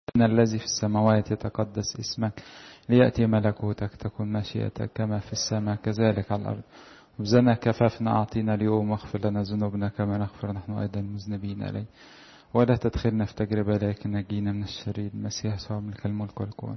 الذي في السماوات يتقدس اسمك ليأتي ملكوتك تكن مشيئتك كما في السماء كذلك على الأرض وبزنا كفافنا أعطينا اليوم واغفر لنا ذنوبنا كما نغفر نحن أيضا المذنبين إليه ولا تدخلنا في تجربة لكن نجينا من الشرير المسيح يسوع ملك الملك والقوة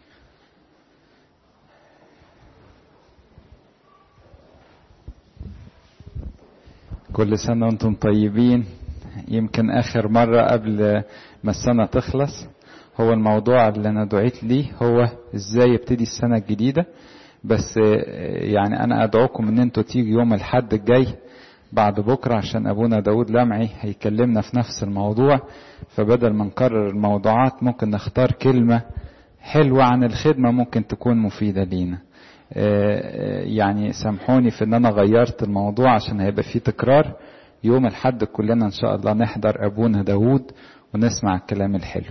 كل سنة وانتم طيبين يمكن آخر مرة قبل ما السنة تخلص هو الموضوع اللي أنا دعيت ليه هو إزاي يبتدي السنة الجديدة بس يعني أنا أدعوكم إن أنتوا تيجي يوم الحد الجاي بعد بكرة عشان أبونا داود لمعي هيكلمنا في نفس الموضوع فبدل ما نكرر الموضوعات ممكن نختار كلمة حلوة عن الخدمة ممكن تكون مفيدة لينا يعني سامحوني في ان انا غيرت الموضوع عشان هيبقى فيه تكرار يوم الحد كلنا ان شاء الله نحضر ابونا داود ونسمع الكلام الحلو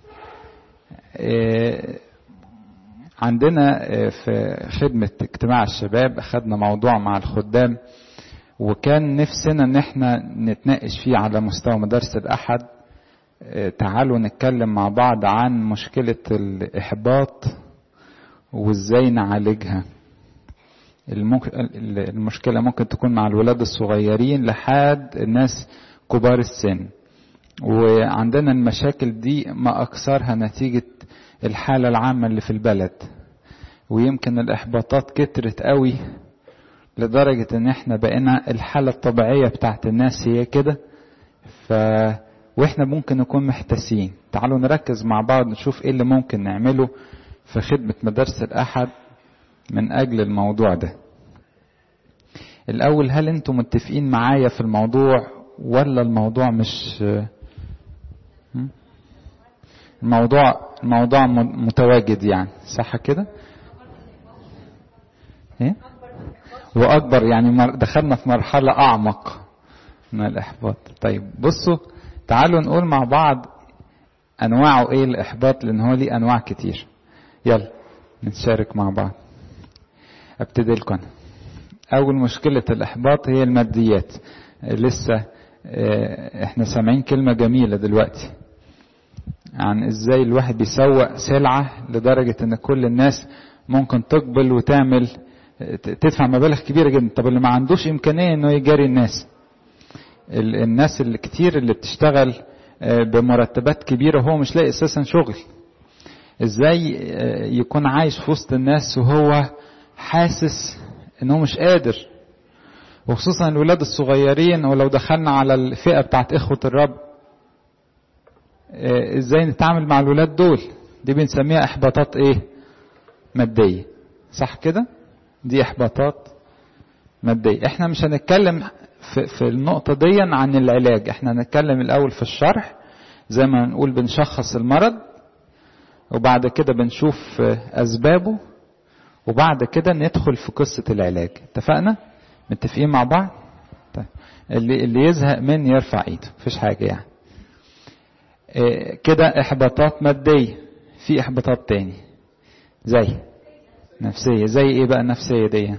عندنا في خدمة اجتماع الشباب أخذنا موضوع مع الخدام وكان نفسنا ان احنا نتناقش فيه على مستوى مدارس الأحد تعالوا نتكلم مع بعض عن مشكلة الإحباط وازاي نعالجها المشكلة ممكن تكون مع الولاد الصغيرين لحد الناس كبار السن وعندنا المشاكل دي ما أكثرها نتيجة الحالة العامة اللي في البلد ويمكن الإحباطات كترت قوي لدرجة إن إحنا بقينا الحالة الطبيعية بتاعت الناس هي كده ف وإحنا ممكن نكون محتاسين تعالوا نركز مع بعض نشوف إيه اللي ممكن نعمله في خدمة مدارس الأحد من أجل الموضوع ده الأول هل أنتم متفقين معايا في الموضوع ولا الموضوع مش الموضوع الموضوع متواجد يعني صح كده ايه واكبر يعني دخلنا في مرحله اعمق من الاحباط طيب بصوا تعالوا نقول مع بعض انواعه ايه الاحباط لان هو ليه انواع كتير يلا نتشارك مع بعض ابتدي لكم اول مشكله الاحباط هي الماديات لسه احنا سامعين كلمه جميله دلوقتي عن ازاي الواحد بيسوق سلعة لدرجة ان كل الناس ممكن تقبل وتعمل تدفع مبالغ كبيرة جدا طب اللي ما عندوش امكانية انه يجاري الناس الناس اللي كتير اللي بتشتغل بمرتبات كبيرة وهو مش لاقي اساسا شغل ازاي يكون عايش في وسط الناس وهو حاسس انه مش قادر وخصوصا الولاد الصغيرين ولو دخلنا على الفئة بتاعت اخوة الرب ازاي نتعامل مع الولاد دول دي بنسميها احباطات ايه ماديه صح كده دي احباطات ماديه احنا مش هنتكلم في, في النقطه دي عن العلاج احنا هنتكلم الاول في الشرح زي ما نقول بنشخص المرض وبعد كده بنشوف اسبابه وبعد كده ندخل في قصه العلاج اتفقنا متفقين مع بعض طيب اللي اللي يزهق مني يرفع ايده مفيش حاجه يعني كده احباطات مادية في احباطات تاني زي نفسية زي ايه بقى النفسية دي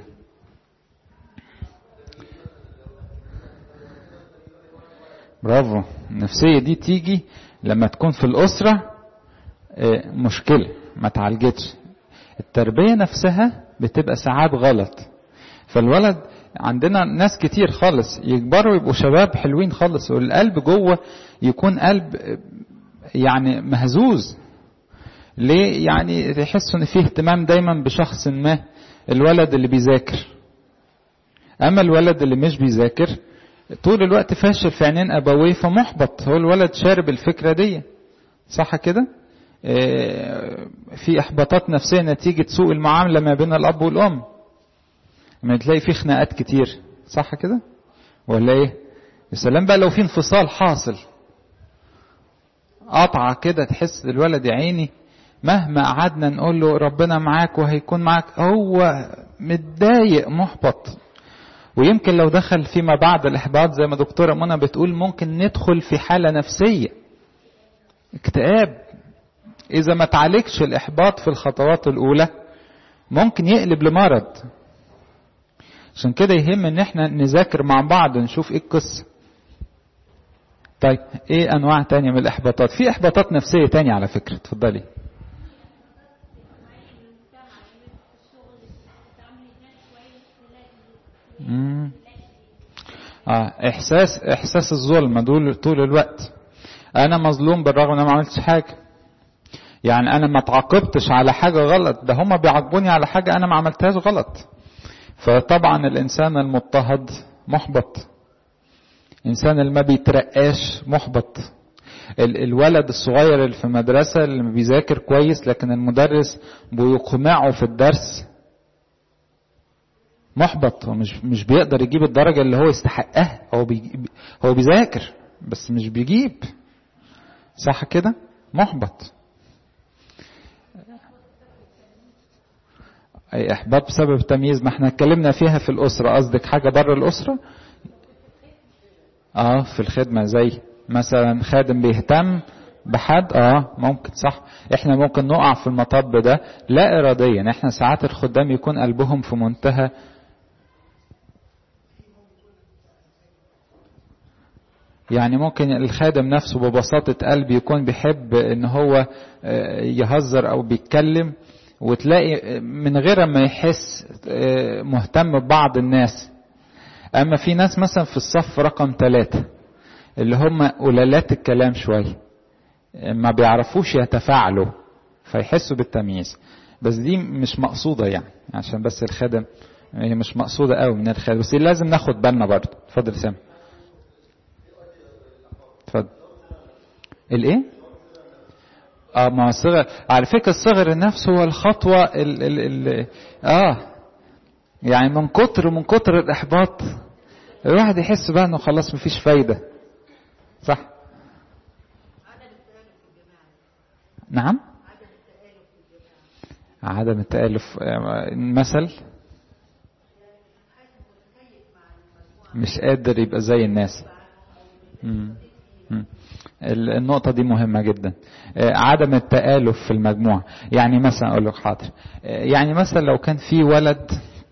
برافو النفسية دي تيجي لما تكون في الأسرة مشكلة ما تعالجتش التربية نفسها بتبقى ساعات غلط فالولد عندنا ناس كتير خالص يكبروا يبقوا شباب حلوين خالص والقلب جوه يكون قلب يعني مهزوز ليه يعني يحسوا ان فيه اهتمام دايما بشخص ما الولد اللي بيذاكر اما الولد اللي مش بيذاكر طول الوقت فاشل في عينين ابويه فمحبط هو الولد شارب الفكره دي صح كده في احباطات نفسيه نتيجه سوء المعامله ما بين الاب والام لما تلاقي في خناقات كتير صح كده ولا ايه السلام بقى لو في انفصال حاصل قطعة كده تحس الولد يا عيني مهما قعدنا نقول له ربنا معاك وهيكون معاك هو متضايق محبط ويمكن لو دخل فيما بعد الإحباط زي ما دكتورة منى بتقول ممكن ندخل في حالة نفسية اكتئاب إذا ما تعالجش الإحباط في الخطوات الأولى ممكن يقلب لمرض عشان كده يهم ان احنا نذاكر مع بعض نشوف ايه القصه طيب ايه انواع تانية من الاحباطات في احباطات نفسية تانية على فكرة اتفضلي مم. اه احساس احساس الظلم دول طول الوقت انا مظلوم بالرغم ان انا ما عملتش حاجه يعني انا ما تعاقبتش على حاجه غلط ده هما بيعاقبوني على حاجه انا ما عملتهاش غلط فطبعا الانسان المضطهد محبط الانسان اللي ما بيترقاش محبط الولد الصغير اللي في المدرسة اللي بيذاكر كويس لكن المدرس بيقمعه في الدرس محبط هو مش مش بيقدر يجيب الدرجة اللي هو يستحقها هو بي هو بيذاكر بس مش بيجيب صح كده محبط اي احباط بسبب تمييز ما احنا اتكلمنا فيها في الاسره قصدك حاجه بره الاسره اه في الخدمه زي مثلا خادم بيهتم بحد اه ممكن صح احنا ممكن نقع في المطب ده لا اراديا احنا ساعات الخدام يكون قلبهم في منتهى يعني ممكن الخادم نفسه ببساطة قلب يكون بيحب ان هو يهزر او بيتكلم وتلاقي من غير ما يحس مهتم ببعض الناس اما في ناس مثلا في الصف رقم ثلاثة اللي هم قلالات الكلام شوية ما بيعرفوش يتفاعلوا فيحسوا بالتمييز بس دي مش مقصودة يعني عشان بس الخادم هي مش مقصودة قوي من الخادم بس لازم ناخد بالنا برضه اتفضل سام اتفضل الايه اه ما الصغر على فكره الصغر النفس هو الخطوه ال ال ال اه يعني من كتر من كتر الاحباط الواحد يحس بقى انه خلاص مفيش فايده صح نعم عدم التآلف مثل مش قادر يبقى زي الناس مم. النقطة دي مهمة جدا عدم التآلف في المجموعة يعني مثلا أقول لك حاضر يعني مثلا لو كان في ولد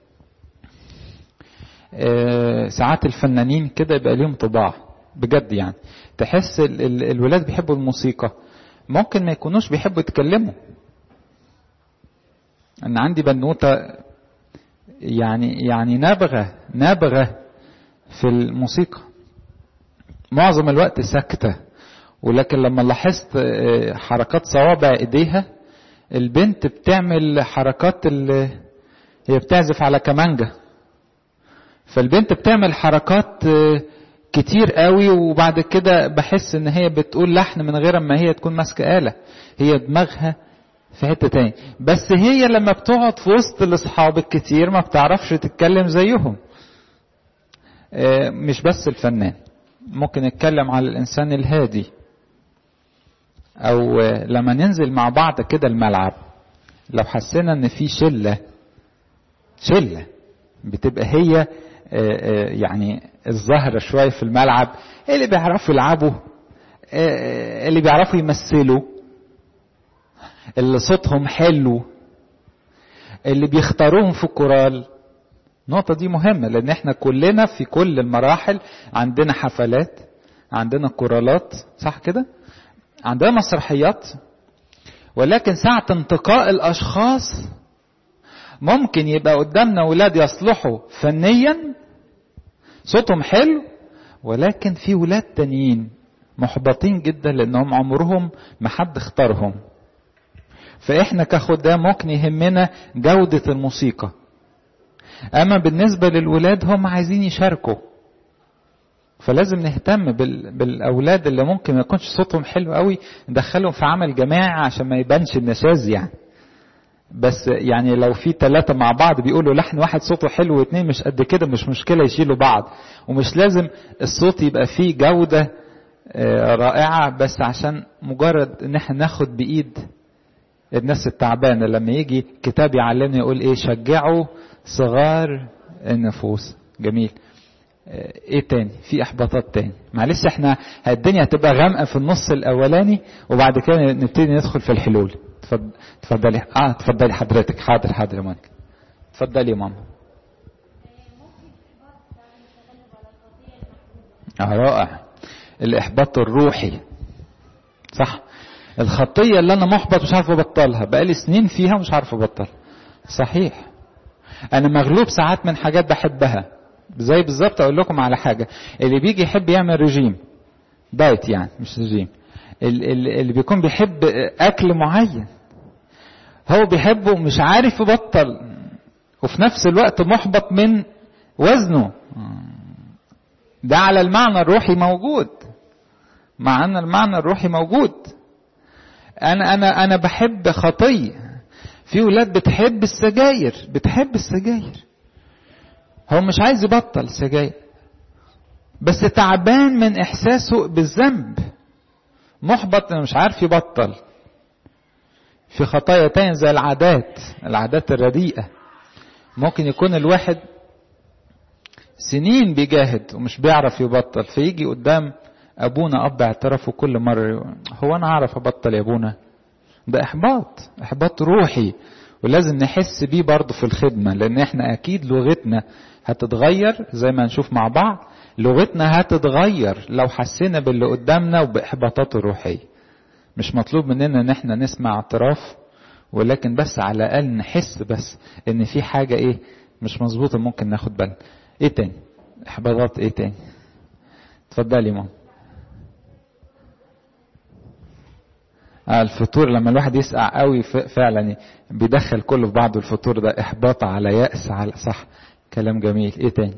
ساعات الفنانين كده يبقى ليهم طباع بجد يعني تحس الولاد بيحبوا الموسيقى ممكن ما يكونوش بيحبوا يتكلموا أنا عندي بنوتة يعني يعني نابغة نابغة في الموسيقى معظم الوقت ساكتة ولكن لما لاحظت حركات صوابع ايديها البنت بتعمل حركات اللي هي بتعزف على كمانجة فالبنت بتعمل حركات كتير قوي وبعد كده بحس ان هي بتقول لحن من غير ما هي تكون ماسكة آلة هي دماغها في حتة تاني بس هي لما بتقعد في وسط الاصحاب الكتير ما بتعرفش تتكلم زيهم مش بس الفنان ممكن نتكلم على الإنسان الهادي أو لما ننزل مع بعض كده الملعب لو حسينا إن في شلة شلة بتبقى هي يعني الظاهرة شوية في الملعب اللي بيعرفوا يلعبوا اللي بيعرفوا يمثلوا اللي صوتهم حلو اللي بيختاروهم في كورال النقطة دي مهمة لأن احنا كلنا في كل المراحل عندنا حفلات عندنا كورالات صح كده؟ عندنا مسرحيات ولكن ساعة انتقاء الأشخاص ممكن يبقى قدامنا ولاد يصلحوا فنيا صوتهم حلو ولكن في ولاد تانيين محبطين جدا لأنهم عمرهم ما حد اختارهم فإحنا كخدام ممكن يهمنا جودة الموسيقى اما بالنسبه للولاد هم عايزين يشاركوا فلازم نهتم بالاولاد اللي ممكن ما يكونش صوتهم حلو قوي ندخلهم في عمل جماعي عشان ما يبانش النشاز يعني بس يعني لو في ثلاثة مع بعض بيقولوا لحن واحد صوته حلو واثنين مش قد كده مش مشكلة يشيلوا بعض ومش لازم الصوت يبقى فيه جودة رائعة بس عشان مجرد ان احنا ناخد بإيد الناس التعبانة لما يجي كتاب يعلمنا يقول ايه شجعوا صغار النفوس جميل ايه تاني في احباطات تاني معلش احنا الدنيا هتبقى غامقه في النص الاولاني وبعد كده نبتدي ندخل في الحلول اتفضلي اه اتفضلي حضرتك حاضر حاضر يا مونيكا اتفضلي يا ماما آه رائع الاحباط الروحي صح الخطيه اللي انا محبط مش عارف ابطلها بقالي سنين فيها مش عارف ابطلها صحيح انا مغلوب ساعات من حاجات بحبها زي بالظبط اقول لكم على حاجه اللي بيجي يحب يعمل رجيم دايت يعني مش رجيم اللي بيكون بيحب اكل معين هو بيحبه ومش عارف يبطل وفي نفس الوقت محبط من وزنه ده على المعنى الروحي موجود مع ان المعنى الروحي موجود انا انا انا بحب خطيه في ولاد بتحب السجاير بتحب السجاير هو مش عايز يبطل سجاير بس تعبان من احساسه بالذنب محبط مش عارف يبطل في خطايا تاني زي العادات العادات الرديئة ممكن يكون الواحد سنين بيجاهد ومش بيعرف يبطل فيجي قدام ابونا اب اعترافه كل مرة هو انا اعرف ابطل يا ابونا ده احباط احباط روحي ولازم نحس بيه برضه في الخدمة لان احنا اكيد لغتنا هتتغير زي ما نشوف مع بعض لغتنا هتتغير لو حسينا باللي قدامنا وباحباطاته الروحيه مش مطلوب مننا ان احنا نسمع اعتراف ولكن بس على الاقل نحس بس ان في حاجه ايه مش مظبوطه ممكن ناخد بالنا ايه تاني احباطات ايه تاني اتفضلي ماما آه الفطور لما الواحد يسقع قوي فعلا بيدخل كله في بعضه الفطور ده احباط على يأس على صح كلام جميل ايه تاني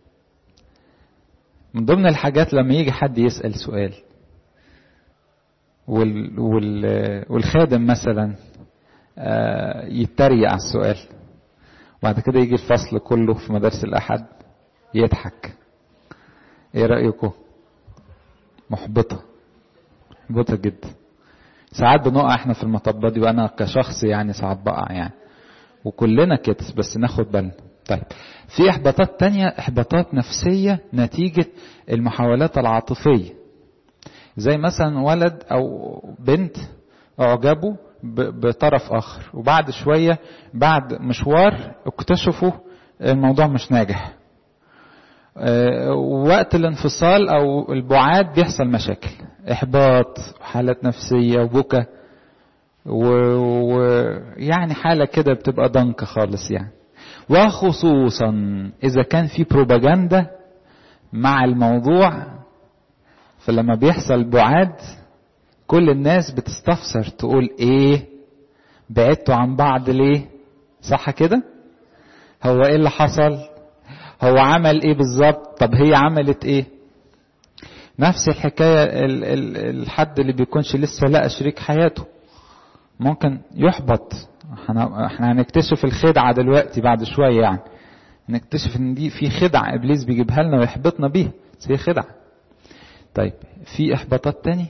من ضمن الحاجات لما يجي حد يسأل سؤال وال وال والخادم مثلا يتريق على السؤال وبعد كده يجي الفصل كله في مدارس الأحد يضحك ايه رأيكم محبطة محبطة جدا ساعات بنقع احنا في المطبات دي وانا كشخص يعني ساعات بقع يعني وكلنا كده بس ناخد بالنا طيب في احباطات تانية احباطات نفسية نتيجة المحاولات العاطفية زي مثلا ولد او بنت اعجبوا بطرف اخر وبعد شوية بعد مشوار اكتشفوا الموضوع مش ناجح وقت الانفصال او البعاد بيحصل مشاكل احباط وحالات نفسية وبكى ويعني حالة كده بتبقى ضنك خالص يعني وخصوصا اذا كان في بروباجندا مع الموضوع فلما بيحصل بعاد كل الناس بتستفسر تقول ايه بعدتوا عن بعض ليه صح كده هو ايه اللي حصل هو عمل ايه بالظبط طب هي عملت ايه نفس الحكاية الحد اللي بيكونش لسه لقى شريك حياته ممكن يحبط احنا احنا هنكتشف الخدعة دلوقتي بعد شوية يعني نكتشف ان دي في خدعة ابليس بيجيبها لنا ويحبطنا بيها بس هي خدعة طيب في احباطات تاني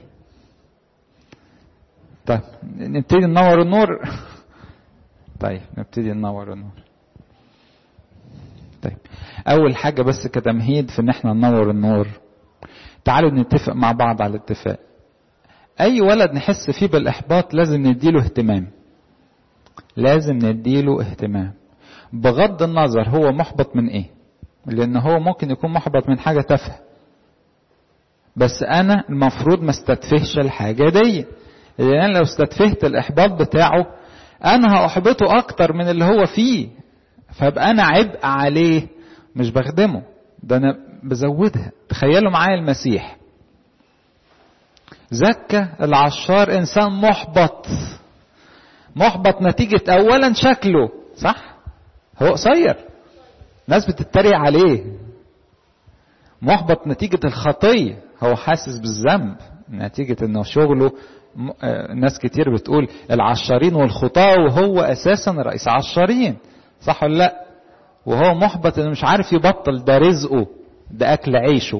طيب نبتدي ننور النور طيب نبتدي ننور النور طيب اول حاجة بس كتمهيد في ان احنا ننور النور تعالوا نتفق مع بعض على اتفاق اي ولد نحس فيه بالاحباط لازم نديله اهتمام لازم نديله اهتمام بغض النظر هو محبط من ايه لان هو ممكن يكون محبط من حاجة تافهة بس انا المفروض ما استدفهش الحاجة دي لان لو استدفهت الاحباط بتاعه انا هاحبطه اكتر من اللي هو فيه فابقى انا عبء عليه مش بخدمه ده انا بزودها تخيلوا معايا المسيح زكى العشار انسان محبط محبط نتيجة اولا شكله صح هو قصير ناس بتتريق عليه محبط نتيجة الخطية هو حاسس بالذنب نتيجة انه شغله ناس كتير بتقول العشارين والخطاة وهو اساسا رئيس عشارين صح ولا لا وهو محبط انه مش عارف يبطل ده رزقه ده اكل عيشه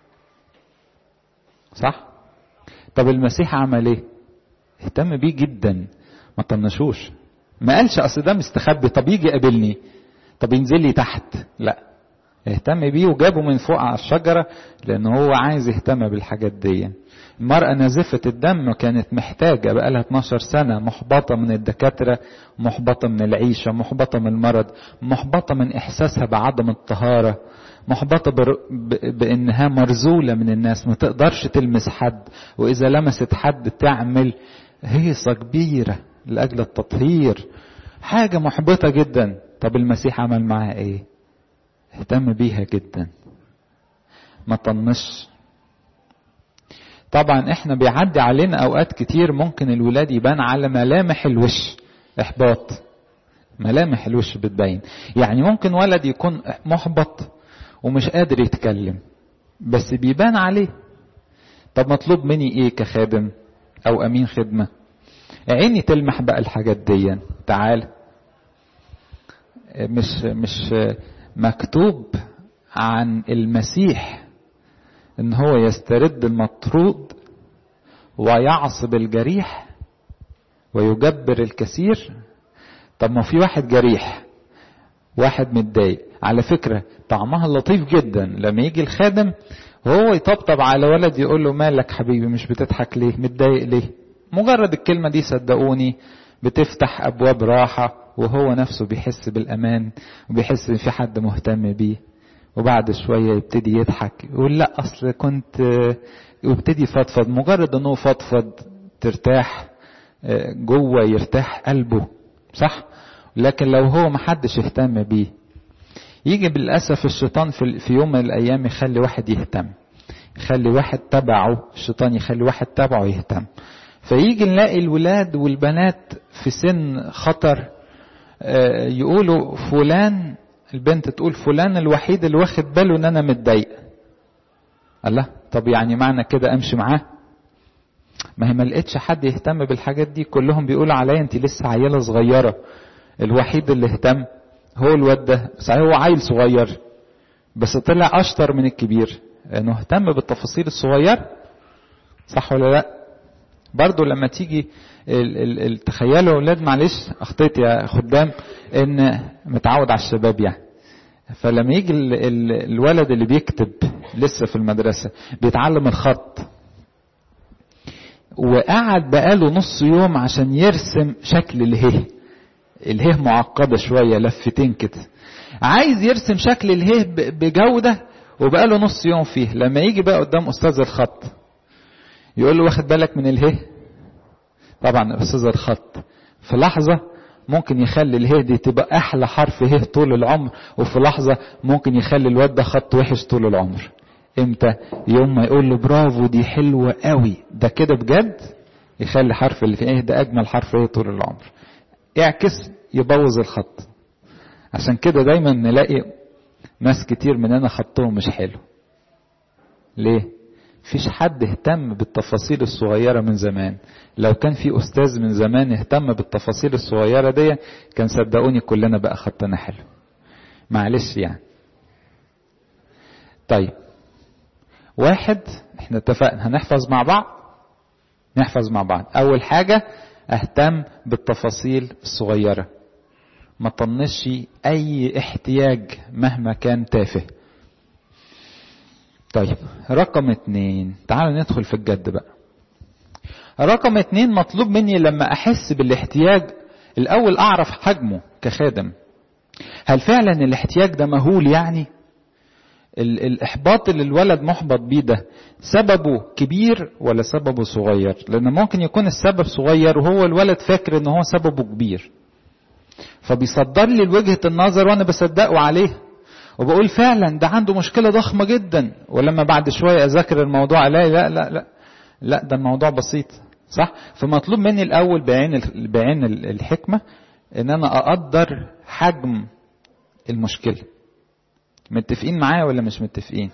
صح طب المسيح عمل ايه اهتم بيه جدا ما طنشوش ما قالش اصل ده مستخبي طب يجي يقابلني طب ينزل لي تحت لا اهتم بيه وجابه من فوق على الشجرة لأن هو عايز يهتم بالحاجات دي المرأة نازفة الدم كانت محتاجة بقالها 12 سنة محبطة من الدكاترة محبطة من العيشة محبطة من المرض محبطة من إحساسها بعدم الطهارة محبطة بر... ب... بأنها مرزولة من الناس ما تقدرش تلمس حد وإذا لمست حد تعمل هيصة كبيرة لأجل التطهير حاجة محبطة جدا طب المسيح عمل معاها ايه اهتم بيها جدا ما طنش طبعا احنا بيعدي علينا اوقات كتير ممكن الولاد يبان على ملامح الوش احباط ملامح الوش بتبين يعني ممكن ولد يكون محبط ومش قادر يتكلم بس بيبان عليه طب مطلوب مني ايه كخادم او امين خدمه عيني تلمح بقى الحاجات دي تعال مش مش مكتوب عن المسيح ان هو يسترد المطرود ويعصب الجريح ويجبر الكثير طب ما في واحد جريح واحد متضايق على فكرة طعمها لطيف جدا لما يجي الخادم وهو يطبطب على ولد يقول له مالك حبيبي مش بتضحك ليه متضايق ليه مجرد الكلمة دي صدقوني بتفتح أبواب راحة وهو نفسه بيحس بالأمان وبيحس إن في حد مهتم بيه وبعد شوية يبتدي يضحك يقول لا أصل كنت ويبتدي يفضفض مجرد إنه فضفض ترتاح جوه يرتاح قلبه صح لكن لو هو محدش اهتم بيه يجي بالأسف الشيطان في يوم من الأيام يخلي واحد يهتم يخلي واحد تبعه الشيطان يخلي واحد تبعه يهتم فيجي نلاقي الولاد والبنات في سن خطر يقولوا فلان البنت تقول فلان الوحيد اللي واخد باله ان انا متضايق الله طب يعني معنى كده امشي معاه ما هي ما لقيتش حد يهتم بالحاجات دي كلهم بيقولوا عليا انت لسه عيله صغيره الوحيد اللي اهتم هو الواد ده صحيح هو عيل صغير بس طلع اشطر من الكبير انه اهتم بالتفاصيل الصغيره صح ولا لا برضو لما تيجي تخيلوا اولاد معلش اخطيت يا خدام ان متعود على الشباب يعني فلما يجي ال ال الولد اللي بيكتب لسه في المدرسه بيتعلم الخط وقعد بقاله نص يوم عشان يرسم شكل الهيه الهيه معقده شويه لفتين كده عايز يرسم شكل الهيه بجوده وبقاله نص يوم فيه لما يجي بقى قدام استاذ الخط يقول له واخد بالك من الهيه طبعا استاذ الخط في لحظه ممكن يخلي الهيه دي تبقى احلى حرف هيه طول العمر وفي لحظه ممكن يخلي الواد ده خط وحش طول العمر امتى يوم ما يقول له برافو دي حلوه قوي ده كده بجد يخلي حرف اللي في ايه ده اجمل حرف ايه طول العمر اعكس يبوظ الخط عشان كده دايما نلاقي ناس كتير مننا خطهم مش حلو ليه فيش حد اهتم بالتفاصيل الصغيرة من زمان لو كان في أستاذ من زمان اهتم بالتفاصيل الصغيرة دي كان صدقوني كلنا بقى خطنا حلو معلش يعني طيب واحد احنا اتفقنا هنحفظ مع بعض نحفظ مع بعض أول حاجة اهتم بالتفاصيل الصغيرة ما طنش أي احتياج مهما كان تافه طيب رقم اتنين تعالوا ندخل في الجد بقى رقم اتنين مطلوب مني لما احس بالاحتياج الاول اعرف حجمه كخادم هل فعلا الاحتياج ده مهول يعني الاحباط اللي الولد محبط بيه ده سببه كبير ولا سببه صغير لان ممكن يكون السبب صغير وهو الولد فاكر ان هو سببه كبير فبيصدر لي وجهة النظر وانا بصدقه عليه وبقول فعلا ده عنده مشكلة ضخمة جدا ولما بعد شوية أذاكر الموضوع ألاقي لا لا لا لا ده الموضوع بسيط صح فمطلوب مني الأول بعين بعين الحكمة إن أنا أقدر حجم المشكلة متفقين معايا ولا مش متفقين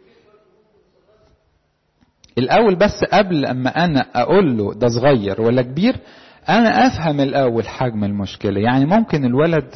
الأول بس قبل أما أنا أقول له ده صغير ولا كبير أنا أفهم الأول حجم المشكلة يعني ممكن الولد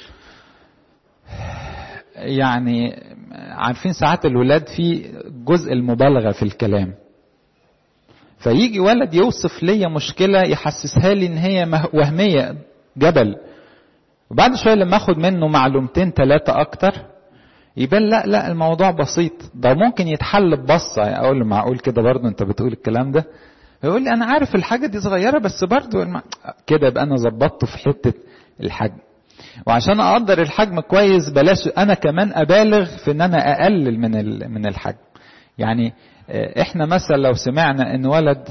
يعني عارفين ساعات الولاد في جزء المبالغة في الكلام فيجي ولد يوصف لي مشكلة يحسسها لي ان هي وهمية جبل وبعد شوية لما اخد منه معلومتين ثلاثة اكتر يبان لا لا الموضوع بسيط ده ممكن يتحل ببصة اقول له معقول كده برضه انت بتقول الكلام ده يقول لي انا عارف الحاجة دي صغيرة بس برضه الم... كده يبقى انا ظبطته في حتة الحجم وعشان اقدر الحجم كويس بلاش انا كمان ابالغ في ان انا اقلل من من الحجم يعني احنا مثلا لو سمعنا ان ولد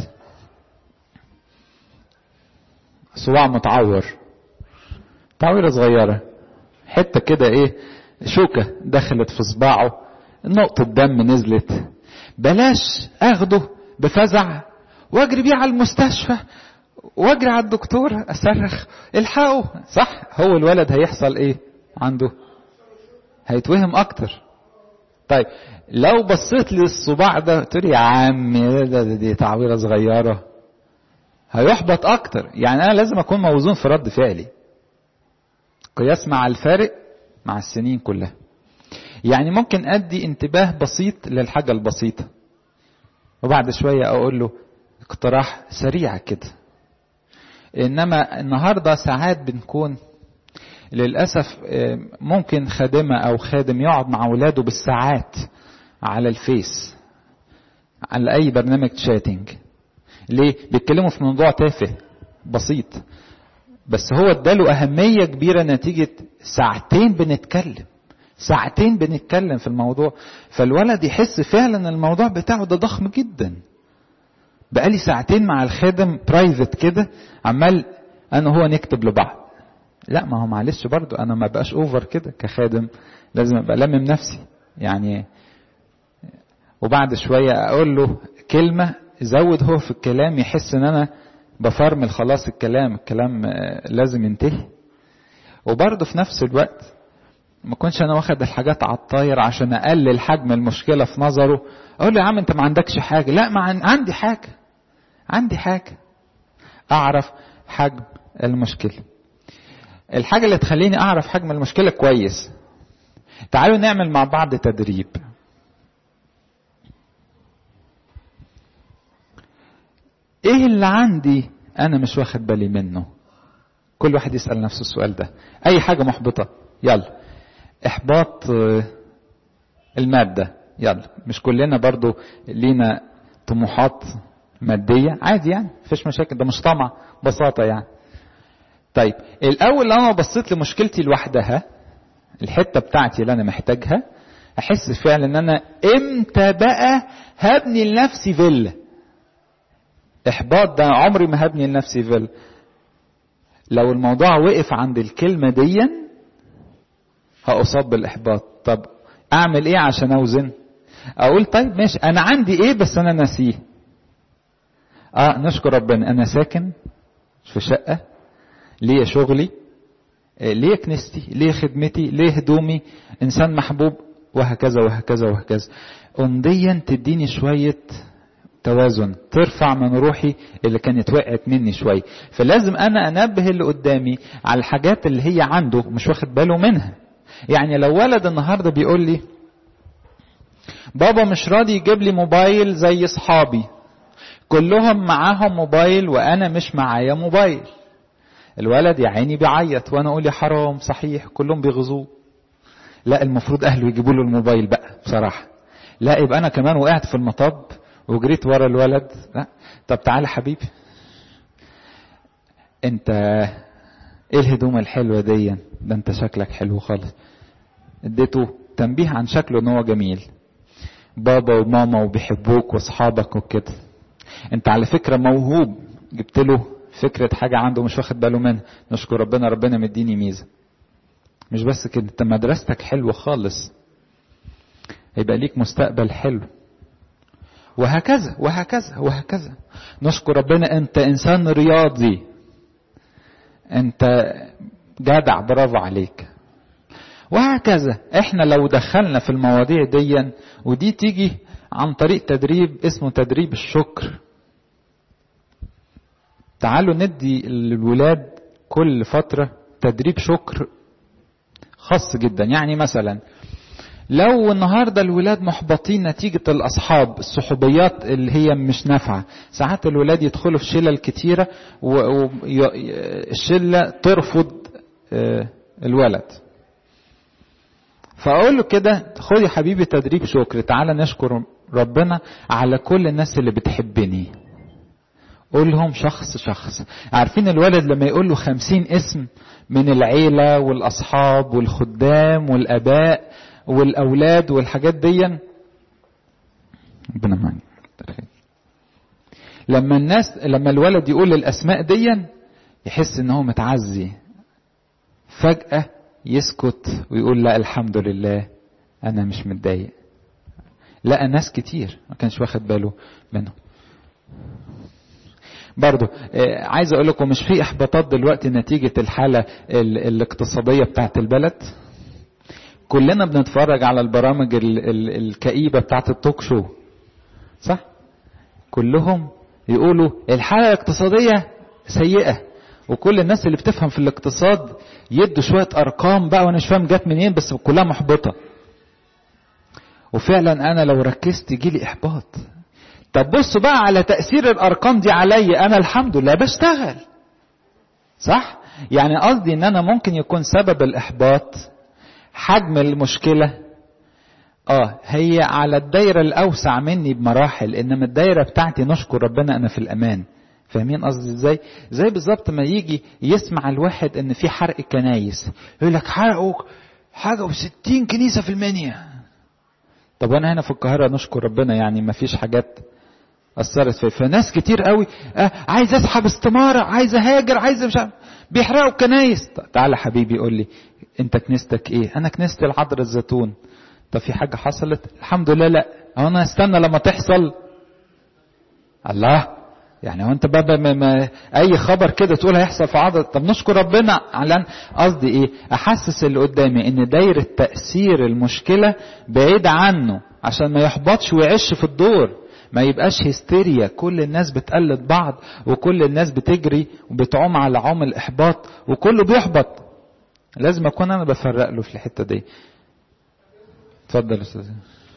صباع متعور تعويرة صغيرة حتة كده ايه شوكة دخلت في صباعه نقطة دم نزلت بلاش اخده بفزع واجري بيه على المستشفى واجري على الدكتور اصرخ الحقه صح هو الولد هيحصل ايه عنده هيتوهم اكتر طيب لو بصيت للصباع ده تقول يا عم ده, ده, ده دي تعويره صغيره هيحبط اكتر يعني انا لازم اكون موزون في رد فعلي قياس مع الفارق مع السنين كلها يعني ممكن ادي انتباه بسيط للحاجه البسيطه وبعد شويه اقول له اقتراح سريع كده انما النهارده ساعات بنكون للاسف ممكن خادمه او خادم يقعد مع اولاده بالساعات على الفيس على اي برنامج شاتنج ليه بيتكلموا في موضوع تافه بسيط بس هو اداله اهميه كبيره نتيجه ساعتين بنتكلم ساعتين بنتكلم في الموضوع فالولد يحس فعلا الموضوع بتاعه ده ضخم جدا بقالي ساعتين مع الخادم برايفت كده عمال انا هو نكتب لبعض لا ما هو معلش برضو انا ما بقاش اوفر كده كخادم لازم ابقى لمم نفسي يعني وبعد شوية اقول له كلمة زود هو في الكلام يحس ان انا بفرمل خلاص الكلام الكلام لازم ينتهي وبرضه في نفس الوقت ما كنتش انا واخد الحاجات على الطاير عشان اقلل حجم المشكله في نظره اقول له يا عم انت ما عندكش حاجه لا ما عندي حاجه عندي حاجه اعرف حجم المشكله الحاجه اللي تخليني اعرف حجم المشكله كويس تعالوا نعمل مع بعض تدريب ايه اللي عندي انا مش واخد بالي منه كل واحد يسال نفسه السؤال ده اي حاجه محبطه يلا احباط الماده يلا مش كلنا برضو لينا طموحات ماديه عادي يعني مفيش مشاكل ده مش طمع بساطه يعني طيب الاول لو انا بصيت لمشكلتي لوحدها الحته بتاعتي اللي انا محتاجها احس فعلا ان انا امتى بقى هبني لنفسي فيلا احباط ده عمري ما هبني لنفسي فيلا لو الموضوع وقف عند الكلمه دي هاصاب بالاحباط طب اعمل ايه عشان اوزن اقول طيب ماشي انا عندي ايه بس انا ناسيه اه نشكر ربنا انا ساكن في شقه ليا شغلي ليه كنيستي ليه خدمتي ليه هدومي انسان محبوب وهكذا وهكذا وهكذا امضيا تديني شويه توازن ترفع من روحي اللي كانت وقعت مني شويه فلازم انا انبه اللي قدامي على الحاجات اللي هي عنده مش واخد باله منها يعني لو ولد النهارده بيقول لي بابا مش راضي يجيب لي موبايل زي اصحابي كلهم معاهم موبايل وانا مش معايا موبايل الولد يا عيني بيعيط وانا اقول يا حرام صحيح كلهم بيغزوه لا المفروض اهله يجيبوا له الموبايل بقى بصراحه لا يبقى انا كمان وقعت في المطب وجريت ورا الولد لا طب تعالى حبيبي انت ايه الهدوم الحلوه دي ده انت شكلك حلو خالص اديته تنبيه عن شكله ان هو جميل بابا وماما وبيحبوك واصحابك وكده انت على فكره موهوب جبت له فكرة حاجة عنده مش واخد باله منها نشكر ربنا ربنا مديني ميزة مش بس كده انت مدرستك حلوة خالص هيبقى ليك مستقبل حلو وهكذا وهكذا وهكذا نشكر ربنا انت انسان رياضي انت جدع برافو عليك وهكذا احنا لو دخلنا في المواضيع دي ودي تيجي عن طريق تدريب اسمه تدريب الشكر تعالوا ندي للولاد كل فترة تدريب شكر خاص جدا يعني مثلا لو النهاردة الولاد محبطين نتيجة الأصحاب الصحوبيات اللي هي مش نافعة ساعات الولاد يدخلوا في شلل كتيرة والشلة ترفض الولد فاقول له كده خد يا حبيبي تدريب شكر تعالى نشكر ربنا على كل الناس اللي بتحبني قول لهم شخص شخص عارفين الولد لما يقول له خمسين اسم من العيلة والأصحاب والخدام والآباء والأولاد والحاجات دي ربنا معاك لما الناس لما الولد يقول الأسماء دي يحس ان هو متعزي فجأة يسكت ويقول لا الحمد لله أنا مش متضايق لقى ناس كتير ما كانش واخد باله منهم برضو آه عايز اقول لكم مش في احباطات دلوقتي نتيجة الحالة ال الاقتصادية بتاعت البلد كلنا بنتفرج على البرامج ال ال الكئيبة بتاعت التوك شو صح كلهم يقولوا الحالة الاقتصادية سيئة وكل الناس اللي بتفهم في الاقتصاد يدوا شوية ارقام بقى وانا مش فاهم جت منين بس كلها محبطة وفعلا انا لو ركزت يجيلي احباط طب بصوا بقى على تأثير الأرقام دي عليا أنا الحمد لله بشتغل صح؟ يعني قصدي إن أنا ممكن يكون سبب الإحباط حجم المشكلة آه هي على الدايرة الأوسع مني بمراحل إنما الدايرة بتاعتي نشكر ربنا أنا في الأمان فاهمين قصدي ازاي؟ زي بالظبط ما يجي يسمع الواحد ان في حرق كنايس يقول لك حرقوا حاجه و60 كنيسه في المنيا طب وانا هنا في القاهره نشكر ربنا يعني ما فيش حاجات اثرت فيه فناس كتير قوي آه عايز اسحب استماره عايز اهاجر عايز مش عارف بيحرقوا الكنايس تعالى حبيبي قول لي انت كنيستك ايه انا كنيستي العذراء الزيتون طب في حاجه حصلت الحمد لله لا هو انا استنى لما تحصل الله يعني هو انت بقى ما ما اي خبر كده تقول هيحصل في عضله طب نشكر ربنا على قصدي ايه احسس اللي قدامي ان دايره تاثير المشكله بعيد عنه عشان ما يحبطش ويعيش في الدور ما يبقاش هستيريا كل الناس بتقلد بعض وكل الناس بتجري وبتعوم على عوم الاحباط وكله بيحبط لازم اكون انا بفرق له في الحته دي اتفضل يا استاذ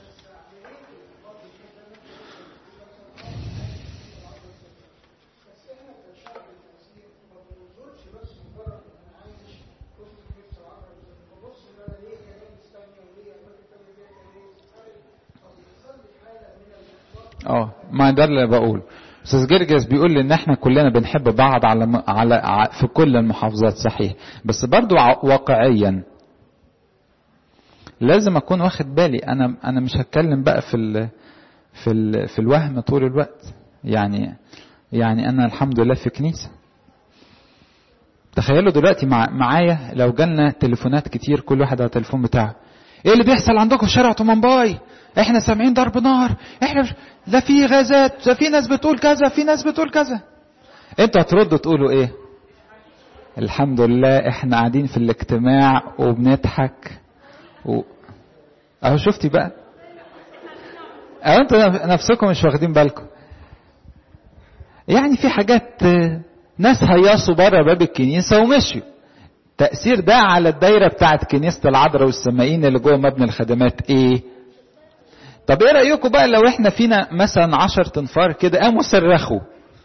اه ما ده اللي بقول استاذ جرجس بيقول لي ان احنا كلنا بنحب بعض على على في كل المحافظات صحيح بس برضو واقعيا لازم اكون واخد بالي انا انا مش هتكلم بقى في ال في ال في الوهم طول الوقت يعني يعني انا الحمد لله في كنيسه تخيلوا دلوقتي مع معايا لو جالنا تليفونات كتير كل واحد على التليفون بتاعه ايه اللي بيحصل عندكم في شارع طمنباي احنا سامعين ضرب نار احنا مش... لا في غازات لا في ناس بتقول كذا في ناس بتقول كذا انتوا هتردوا تقولوا ايه الحمد لله احنا قاعدين في الاجتماع وبنضحك و... اهو شفتي بقى اهو انتوا نفسكم مش واخدين بالكم يعني في حاجات ناس هيصوا بره باب الكنيسه ومشيوا تأثير ده على الدايرة بتاعت كنيسة العذراء والسمائين اللي جوه مبنى الخدمات ايه؟ طب ايه رأيكم بقى لو احنا فينا مثلا عشر تنفار كده قاموا صرخوا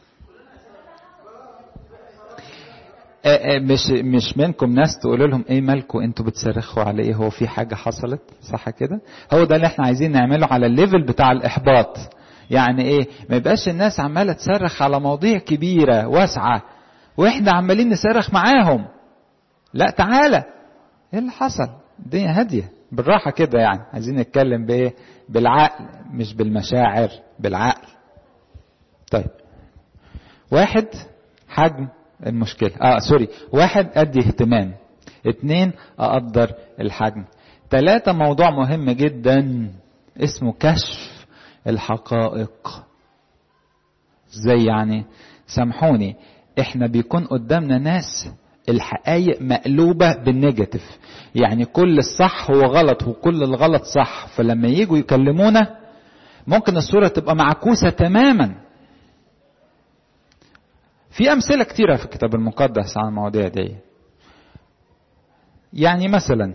مش مش منكم ناس تقولوا لهم ايه مالكم انتوا بتصرخوا على ايه هو في حاجه حصلت صح كده هو ده اللي احنا عايزين نعمله على الليفل بتاع الاحباط يعني ايه ما يبقاش الناس عماله تصرخ على مواضيع كبيره واسعه واحنا عمالين نصرخ معاهم لا تعالى ايه اللي حصل الدنيا هاديه بالراحه كده يعني عايزين نتكلم بايه بالعقل مش بالمشاعر بالعقل طيب واحد حجم المشكلة اه سوري واحد ادي اهتمام اتنين اقدر الحجم تلاتة موضوع مهم جدا اسمه كشف الحقائق ازاي يعني سامحوني احنا بيكون قدامنا ناس الحقائق مقلوبة بالنيجاتيف يعني كل الصح هو غلط وكل الغلط صح فلما يجوا يكلمونا ممكن الصورة تبقى معكوسة تماما في أمثلة كتيرة في الكتاب المقدس عن المواضيع دي يعني مثلا